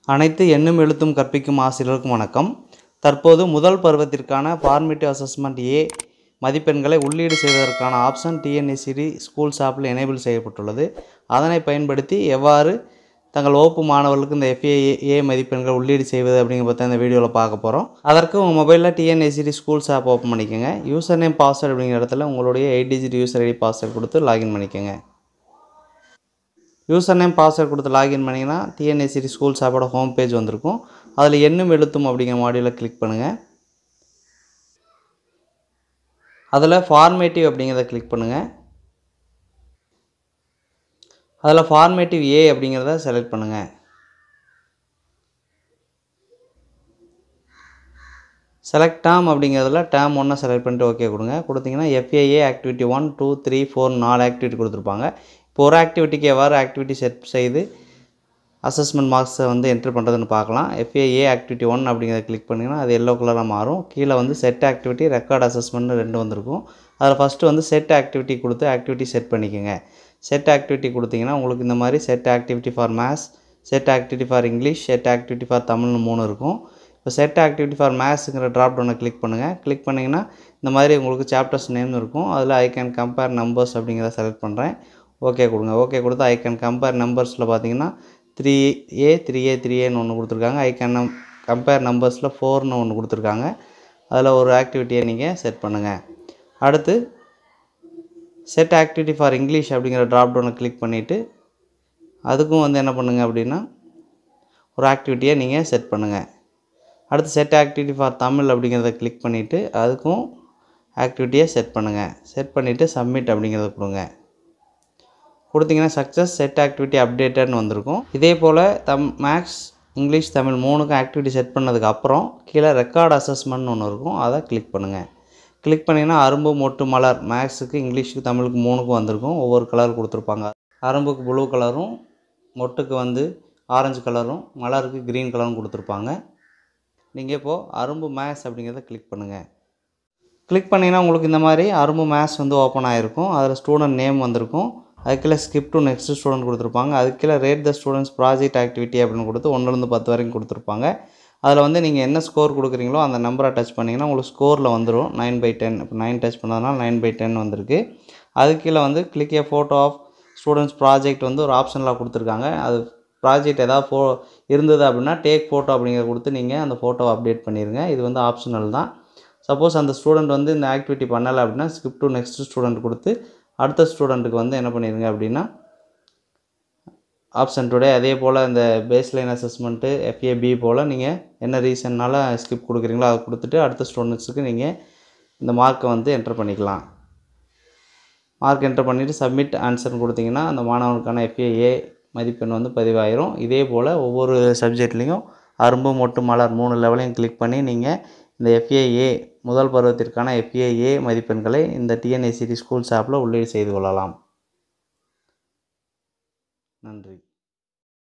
அனைத்து எண்ணும் எழுத்தும் கற்பிக்கும் ஆசிரியர்களுக்கும் வணக்கம் தற்போது முதல் பருவத்திற்கான ஃபார்மேட்டிவ் அசஸ்மெண்ட் ஏ மதிப்பெண்களை உள்ளீடு செய்வதற்கான ஆப்ஷன் டிஎன்எஸ்சிடி ஸ்கூல்ஸ் ஆப்பில் எனேபிள் செய்யப்பட்டுள்ளது அதனை பயன்படுத்தி எவ்வாறு தங்கள் வகுப்பு மாணவர்களுக்கு இந்த எஃப்ஏ ஏ மதிப்பெண்கள் உள்ளீடு செய்வது அப்படிங்கிற பற்றி இந்த வீடியோவில் பார்க்க போகிறோம் அதற்கு உங்கள் மொபைலில் டிஎன்எஸ்சிடி ஸ்கூல்ஸ் ஆப் ஓப்பன் பண்ணிக்கோங்க யூசர் நேம் பாஸ்வேர்டு அப்படிங்கிற இடத்துல உங்களுடைய eight digit user ID password கொடுத்து லாகின் பண்ணிக்கோங்க யூசர் நேம் பாஸ்வேர்ட் கொடுத்து லாகின் பண்ணிங்கன்னா டிஎன்எஸ்சிடி ஸ்கூல்ஸ் ஆப்போட ஹோம் பேஜ் வந்திருக்கும் அதில் எண்ணும் எழுத்தும் அப்படிங்கிற மாடியூலில் கிளிக் பண்ணுங்கள் அதில் ஃபார்மேட்டிவ் அப்படிங்கிறத கிளிக் பண்ணுங்கள் அதில் ஃபார்மேட்டிவ் ஏ அப்படிங்கிறத செலக்ட் பண்ணுங்கள் செலக்ட் டேம் அப்படிங்கிறதுல டேம் ஒன்றை செலக்ட் பண்ணிட்டு ஓகே கொடுங்க கொடுத்தீங்கன்னா FAA activity one two three four நாலு ஆக்டிவிட்டி கொடுத்துருப்பாங்க இப்போ ஒரு ஆக்டிவிட்டிக்கு எவ்வாறு ஆக்டிவிட்டி செட் செய்து அசஸ்மெண்ட் மார்க்ஸை வந்து என்ட்ரு பண்ணுறதுன்னு பார்க்கலாம் எஃப்ஏஏ ஆக்டிவிட்டி ஒன் அப்படிங்கிறத கிளிக் பண்ணிங்கன்னா அது எல்லோ கலராக மாறும் கீழே வந்து செட் ஆக்டிவிட்டி ரெக்கார்ட் அசஸ்மெண்ட் ரெண்டு வந்திருக்கும் அதில் ஃபஸ்ட்டு வந்து செட் ஆக்டிவிட்டி கொடுத்து ஆக்டிவிட்டி செட் பண்ணிக்கோங்க செட் ஆக்டிவிட்டி கொடுத்தீங்கன்னா உங்களுக்கு இந்த மாதிரி set activity for maths set activity for English set activity for தமிழ்னு மூணு இருக்கும் இப்போ செட் ஆக்டிவிட்டி ஃபார் மேத்ஸுங்கிற ட்ராப் டவுனை கிளிக் பண்ணுங்கள் கிளிக் பண்ணிங்கன்னா இந்த மாதிரி உங்களுக்கு சாப்டர்ஸ் நேம் இருக்கும் அதில் ஐ கேன் கம்பேர் நம்பர்ஸ் அப்படிங்கிறத செலக்ட் பண்ணுறேன் ஓகே கொடுங்க ஓகே கொடுத்து ஐ கேன் கம்பேர் நம்பர்ஸில் பார்த்தீங்கன்னா three A three A three ஏன்னு ஒன்று கொடுத்துருக்காங்க ஐ கேன் நம் கம்பேர் நம்பர்ஸில் ஃபோர்னு ஒன்று கொடுத்துருக்காங்க அதில் ஒரு ஆக்டிவிட்டியை நீங்கள் செட் பண்ணுங்கள் அடுத்து செட் ஆக்டிவிட்டி ஃபார் இங்கிலீஷ் அப்படிங்கிற ட்ராப் டவுனை கிளிக் பண்ணிவிட்டு அதுக்கும் வந்து என்ன பண்ணுங்கள் அப்படின்னா ஒரு ஆக்டிவிட்டியை நீங்கள் செட் பண்ணுங்கள் அடுத்து செட் ஆக்டிவிட்டி ஃபார் தமிழ் அப்படிங்கிறத கிளிக் பண்ணிவிட்டு அதுக்கும் ஆக்டிவிட்டியை செட் பண்ணுங்கள் செட் பண்ணிவிட்டு சப்மிட் அப்படிங்கிறத கொடுங்க கொடுத்தீங்கன்னா சக்ஸஸ் செட் ஆக்டிவிட்டி அப்டேட்டட்னு வந்திருக்கும் இதே போல் தம் மேக்ஸ் இங்கிலீஷ் தமிழ் மூணுக்கும் ஆக்டிவிட்டி செட் பண்ணதுக்கு அப்புறம் கீழே ரெக்கார்ட் அசஸ்மெண்ட்னு ஒன்று இருக்கும் அதை கிளிக் பண்ணுங்கள் கிளிக் பண்ணிங்கன்னா அரும்பு மொட்டு மலர் மேக்ஸுக்கு இங்கிலீஷுக்கு தமிழுக்கு மூணுக்கும் வந்திருக்கும் ஒவ்வொரு கலர் கொடுத்துருப்பாங்க அரும்புக்கு ப்ளூ கலரும் மொட்டுக்கு வந்து ஆரஞ்சு கலரும் மலருக்கு க்ரீன் கலரும் கொடுத்துருப்பாங்க நீங்கள் இப்போது அரும்பு மேத்ஸ் அப்படிங்கிறத கிளிக் பண்ணுங்கள் கிளிக் பண்ணிங்கன்னா உங்களுக்கு இந்த மாதிரி அரும்பு மேத்ஸ் வந்து ஓப்பன் ஆகிருக்கும் அதில் ஸ்டூடெண்ட் நேம் வந்திருக்கும் அதுக்குள்ளே ஸ்கிப் டு நெக்ஸ்ட் ஸ்டூடெண்ட் கொடுத்துருப்பாங்க அதுக்குள்ளே rate the students project activity அப்படின்னு கொடுத்து ஒன்றுலேருந்து பத்து வரைக்கும் கொடுத்துருப்பாங்க அதில் வந்து நீங்கள் என்ன ஸ்கோர் கொடுக்குறீங்களோ அந்த நம்பரை டச் பண்ணிங்கன்னா உங்களுக்கு ஸ்கோரில் வந்துடும் நைன் பை டென் இப்போ நைன் டச் பண்ணதுனால நைன் பை டென் வந்திருக்கு அது கீழே வந்து click a photo of students project வந்து ஒரு ஆப்ஷனில் கொடுத்துருக்காங்க அது ப்ராஜெக்ட் ஏதாவது ஃபோ இருந்தது அப்படின்னா டேக் ஃபோட்டோ அப்படிங்கிறத கொடுத்து நீங்கள் அந்த ஃபோட்டோவை அப்டேட் பண்ணிடுங்க இது வந்து ஆப்ஷனல் தான் சப்போஸ் அந்த ஸ்டூடெண்ட் வந்து இந்த ஆக்டிவிட்டி பண்ணலை அப்படின்னா ஸ்கிப் டு நெக்ஸ்ட் ஸ்டூடெண்ட் கொடுத்து அடுத்த ஸ்டூடெண்ட்டுக்கு வந்து என்ன பண்ணிடுங்க அப்படின்னா ஆப்ஷன் டுடே அதே போல் இந்த பேஸ்லைன் அசஸ்மெண்ட்டு எஃப்ஏபி போல் நீங்கள் என்ன ரீசன்னால் ஸ்கிப் கொடுக்குறீங்களோ அதை கொடுத்துட்டு அடுத்த ஸ்டூடெண்ட்ஸுக்கு நீங்கள் இந்த மார்க்கை வந்து என்டர் பண்ணிக்கலாம் மார்க் என்டர் பண்ணிவிட்டு சப்மிட் ஆன்சர்னு கொடுத்தீங்கன்னா அந்த மாணவனுக்கான எஃப்ஏஏ மதிப்பெண் வந்து பதிவாயிரும் இதே போல் ஒவ்வொரு சப்ஜெக்ட்லேயும் அரும்பு மொட்டு மலர் மூணு லெவலையும் கிளிக் பண்ணி நீங்கள் இந்த எஃப்ஏஏ முதல் பருவத்திற்கான எஃப்ஏஏ மதிப்பெண்களை இந்த டிஎன்ஏசிடி ஸ்கூல்ஸ் ஆப்பில் உள்ளீடு செய்து கொள்ளலாம் நன்றி